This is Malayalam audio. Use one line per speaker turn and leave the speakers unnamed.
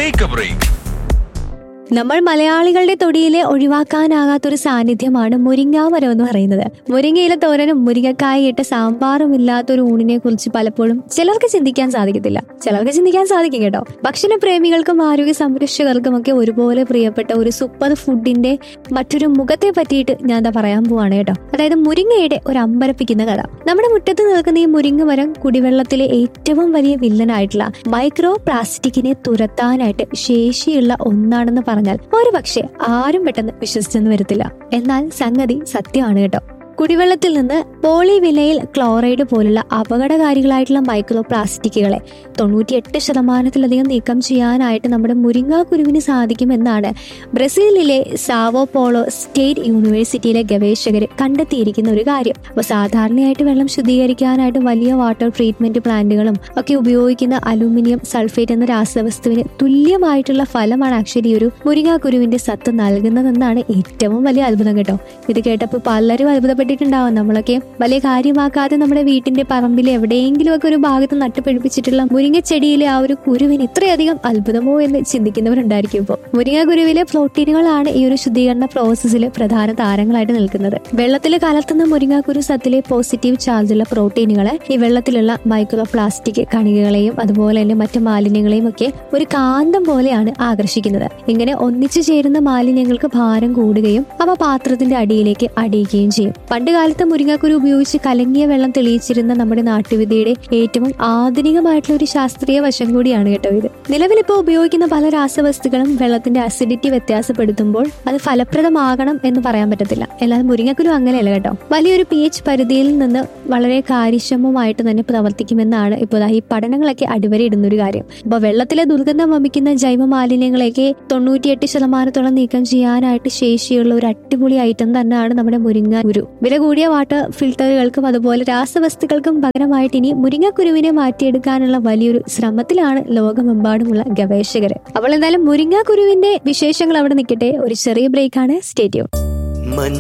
ടേക്ക് എ ബ്രേക്ക്
നമ്മൾ മലയാളികളുടെ തൊടിയിലെ ഒഴിവാക്കാനാകാത്തൊരു സാന്നിധ്യമാണ് മുരിങ്ങാമരം എന്ന് പറയുന്നത് മുരിങ്ങയിലെ തോരനും മുരിങ്ങക്കായ ഇട്ട സാമ്പാറും ഇല്ലാത്തൊരു ഊണിനെ കുറിച്ച് പലപ്പോഴും ചിലർക്ക് ചിന്തിക്കാൻ സാധിക്കത്തില്ല ചിലർക്ക് ചിന്തിക്കാൻ സാധിക്കും കേട്ടോ ഭക്ഷണ പ്രേമികൾക്കും ആരോഗ്യ സംരക്ഷകർക്കും ഒക്കെ ഒരുപോലെ പ്രിയപ്പെട്ട ഒരു സൂപ്പർ ഫുഡിന്റെ മറ്റൊരു മുഖത്തെ പറ്റിയിട്ട് ഞാൻ എന്താ പറയാൻ പോവാണ് കേട്ടോ അതായത് മുരിങ്ങയുടെ ഒരു അമ്പരപ്പിക്കുന്ന കഥ നമ്മുടെ മുറ്റത്ത് നിൽക്കുന്ന ഈ മുരിങ്ങ മരം കുടിവെള്ളത്തിലെ ഏറ്റവും വലിയ വില്ലനായിട്ടുള്ള മൈക്രോ പ്ലാസ്റ്റിക്കിനെ തുരത്താനായിട്ട് ശേഷിയുള്ള ഒന്നാണെന്ന് പറഞ്ഞാൽ ഒരു പക്ഷേ ആരും പെട്ടെന്ന് വിശ്വസിച്ചെന്ന് വരത്തില്ല എന്നാൽ സംഗതി സത്യമാണ് കേട്ടോ കുടിവെള്ളത്തിൽ നിന്ന് പോളിവിനൈൽ ക്ലോറൈഡ് പോലുള്ള അപകടകാരികളായിട്ടുള്ള മൈക്രോ പ്ലാസ്റ്റിക്കുകളെ തൊണ്ണൂറ്റിയെട്ട് ശതമാനത്തിലധികം നീക്കം ചെയ്യാനായിട്ട് നമ്മുടെ മുരിങ്ങാക്കുരുവിന് സാധിക്കുമെന്നാണ് ബ്രസീലിലെ സാവോ പോളോ സ്റ്റേറ്റ് യൂണിവേഴ്സിറ്റിയിലെ ഗവേഷകർ കണ്ടെത്തിയിരിക്കുന്ന ഒരു കാര്യം അപ്പോൾ സാധാരണയായിട്ട് വെള്ളം ശുദ്ധീകരിക്കാനായിട്ട് വലിയ വാട്ടർ ട്രീറ്റ്മെന്റ് പ്ലാന്റുകളും ഒക്കെ ഉപയോഗിക്കുന്ന അലൂമിനിയം സൾഫേറ്റ് എന്ന രാസവസ്തുവിന് തുല്യമായിട്ടുള്ള ഫലമാണ് ആക്ച്വലി ഒരു മുരിങ്ങാക്കുരുവിന്റെ സത്ത് നൽകുന്നതെന്നാണ് ഏറ്റവും വലിയ അത്ഭുതം കേട്ടോ ഇത് കേട്ടപ്പോൾ പലരും അത്ഭുതപ്പെട്ടിട്ടുണ്ടാവും നമ്മളൊക്കെ വലിയ കാര്യമാക്കാതെ നമ്മുടെ വീട്ടിന്റെ പറമ്പിൽ എവിടെയെങ്കിലും ഒക്കെ ഒരു ഭാഗത്ത് നട്ടുപിടിപ്പിച്ചിട്ടുള്ള മുരിങ്ങച്ചെടിയിലെ ആ ഒരു കുരുവിന് ഇത്രയധികം അത്ഭുതമോ എന്ന് ചിന്തിക്കുന്നവരുണ്ടായിരിക്കും ഇപ്പോൾ മുരിങ്ങാക്കുരുവിലെ പ്രോട്ടീനുകളാണ് ഈ ഒരു ശുദ്ധീകരണ പ്രോസസ്സിൽ പ്രധാന താരങ്ങളായിട്ട് നിൽക്കുന്നത് വെള്ളത്തിൽ കലർത്തുന്ന മുരിങ്ങാക്കുരു സത്തിലെ പോസിറ്റീവ് ചാർജുള്ള പ്രോട്ടീനുകളെ ഈ വെള്ളത്തിലുള്ള മൈക്രോ പ്ലാസ്റ്റിക് കണികകളെയും അതുപോലെ തന്നെ മറ്റു മാലിന്യങ്ങളെയും ഒക്കെ ഒരു കാന്തം പോലെയാണ് ആകർഷിക്കുന്നത് ഇങ്ങനെ ഒന്നിച്ചു ചേരുന്ന മാലിന്യങ്ങൾക്ക് ഭാരം കൂടുകയും അവ പാത്രത്തിന്റെ അടിയിലേക്ക് അടിയുകയും ചെയ്യും പണ്ട് കാലത്ത് മുരിങ്ങാക്കുരു ഉപയോഗിച്ച് കലങ്ങിയ വെള്ളം തെളിയിച്ചിരുന്ന നമ്മുടെ നാട്ടുവിദ്യയുടെ ഏറ്റവും ആധുനികമായിട്ടുള്ള ഒരു ശാസ്ത്രീയ വശം കൂടിയാണ് കേട്ടോ ഇത് നിലവിൽ ഇപ്പോൾ ഉപയോഗിക്കുന്ന പല രാസവസ്തുക്കളും വെള്ളത്തിന്റെ അസിഡിറ്റി വ്യത്യാസപ്പെടുത്തുമ്പോൾ അത് ഫലപ്രദമാകണം എന്ന് പറയാൻ പറ്റത്തില്ല എന്നാൽ മുരിങ്ങക്കുരു അങ്ങനെയല്ല കേട്ടോ വലിയൊരു പി എച്ച് പരിധിയിൽ നിന്ന് വളരെ കാര്യക്ഷമമായിട്ട് തന്നെ പ്രവർത്തിക്കുമെന്നാണ് ഇപ്പോൾ ദാ ഈ പഠനങ്ങളൊക്കെ അടിവരയിടുന്ന ഒരു കാര്യം അപ്പോൾ വെള്ളത്തിലെ ദുർഗന്ധം വമിക്കുന്ന ജൈവ മാലിന്യങ്ങളെയൊക്കെ തൊണ്ണൂറ്റിയെട്ട് ശതമാനത്തോളം നീക്കം ചെയ്യാനായിട്ട് ശേഷിയുള്ള ഒരു അടിപൊളി ഐറ്റം തന്നെയാണ് നമ്മുടെ മുരിങ്ങ കുരു വില കൂടിയ വാട്ടർ ഫിൽട്ടറുകൾക്കും അതുപോലെ രാസവസ്തുക്കൾക്കും പകരമായിട്ട് ഇനി മുരിങ്ങക്കുരുവിനെ മാറ്റിയെടുക്കാനുള്ള വലിയൊരു ശ്രമത്തിലാണ് ലോകമെമ്പാടുമുള്ള ഗവേഷകർ അപ്പോൾ എന്തായാലും മുരിങ്ങാക്കുരുവിന്റെ വിശേഷങ്ങൾ അവിടെ നിൽക്കട്ടെ ഒരു ചെറിയ ബ്രേക്കാണ് സ്റ്റേഡിയം